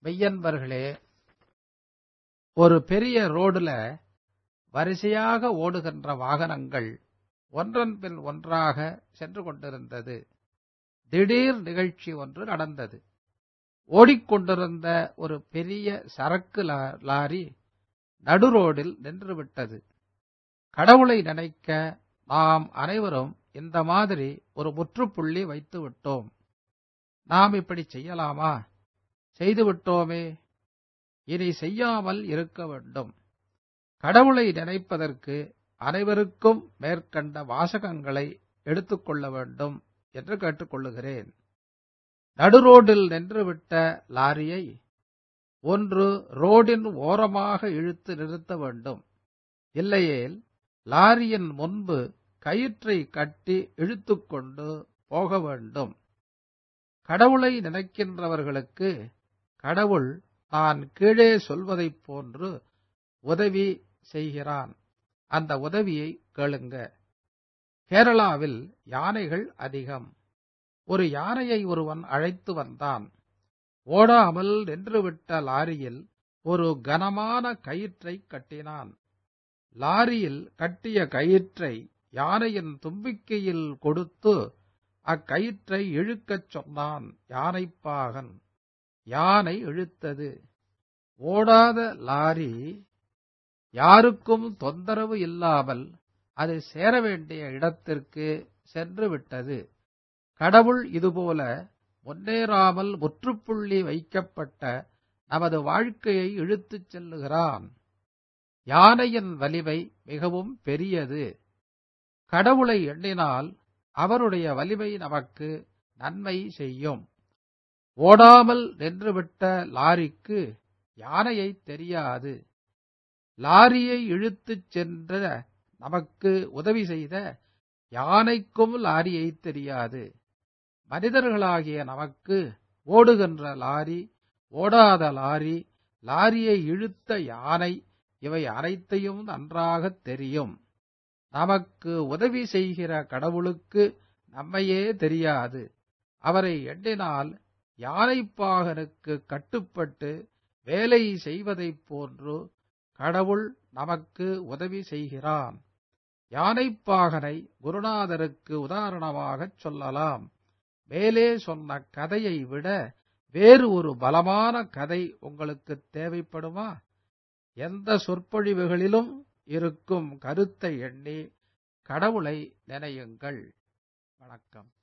மெய்யன்பர்களே ஒரு பெரிய ரோடுல வரிசையாக ஓடுகின்ற வாகனங்கள் ஒன்றன் பின் ஒன்றாக சென்று கொண்டிருந்தது திடீர் நிகழ்ச்சி ஒன்று நடந்தது ஓடிக்கொண்டிருந்த ஒரு பெரிய சரக்கு லாரி நடுரோடில் நின்றுவிட்டது கடவுளை நினைக்க நாம் அனைவரும் இந்த மாதிரி ஒரு முற்றுப்புள்ளி வைத்து விட்டோம் நாம் இப்படி செய்யலாமா செய்துவிட்டோமே இனி செய்யாமல் இருக்க வேண்டும் கடவுளை நினைப்பதற்கு அனைவருக்கும் மேற்கண்ட வாசகங்களை எடுத்துக்கொள்ள வேண்டும் என்று கேட்டுக்கொள்ளுகிறேன் நடுரோடில் நின்றுவிட்ட லாரியை ஒன்று ரோடின் ஓரமாக இழுத்து நிறுத்த வேண்டும் இல்லையேல் லாரியின் முன்பு கயிற்றை கட்டி இழுத்துக்கொண்டு போக வேண்டும் கடவுளை நினைக்கின்றவர்களுக்கு கடவுள் நான் கீழே சொல்வதைப் போன்று உதவி செய்கிறான் அந்த உதவியை கேளுங்க கேரளாவில் யானைகள் அதிகம் ஒரு யானையை ஒருவன் அழைத்து வந்தான் ஓடாமல் நின்றுவிட்ட லாரியில் ஒரு கனமான கயிற்றை கட்டினான் லாரியில் கட்டிய கயிற்றை யானையின் தும்பிக்கையில் கொடுத்து அக்கயிற்றை இழுக்கச் சொன்னான் யானைப்பாகன் யானை இழுத்தது ஓடாத லாரி யாருக்கும் தொந்தரவு இல்லாமல் அது சேர வேண்டிய இடத்திற்கு சென்று விட்டது கடவுள் இதுபோல முன்னேறாமல் முற்றுப்புள்ளி வைக்கப்பட்ட நமது வாழ்க்கையை இழுத்துச் செல்லுகிறான் யானையின் வலிமை மிகவும் பெரியது கடவுளை எண்ணினால் அவருடைய வலிமை நமக்கு நன்மை செய்யும் ஓடாமல் நின்றுவிட்ட லாரிக்கு யானையை தெரியாது லாரியை இழுத்துச் சென்ற நமக்கு உதவி செய்த யானைக்கும் லாரியை தெரியாது மனிதர்களாகிய நமக்கு ஓடுகின்ற லாரி ஓடாத லாரி லாரியை இழுத்த யானை இவை அனைத்தையும் நன்றாகத் தெரியும் நமக்கு உதவி செய்கிற கடவுளுக்கு நம்மையே தெரியாது அவரை எண்ணினால் யானைப்பாகனுக்கு கட்டுப்பட்டு வேலை செய்வதைப் போன்று கடவுள் நமக்கு உதவி செய்கிறான் யானைப்பாகனை குருநாதருக்கு உதாரணமாகச் சொல்லலாம் மேலே சொன்ன கதையை விட வேறு ஒரு பலமான கதை உங்களுக்கு தேவைப்படுமா எந்த சொற்பொழிவுகளிலும் இருக்கும் கருத்தை எண்ணி கடவுளை நினையுங்கள் வணக்கம்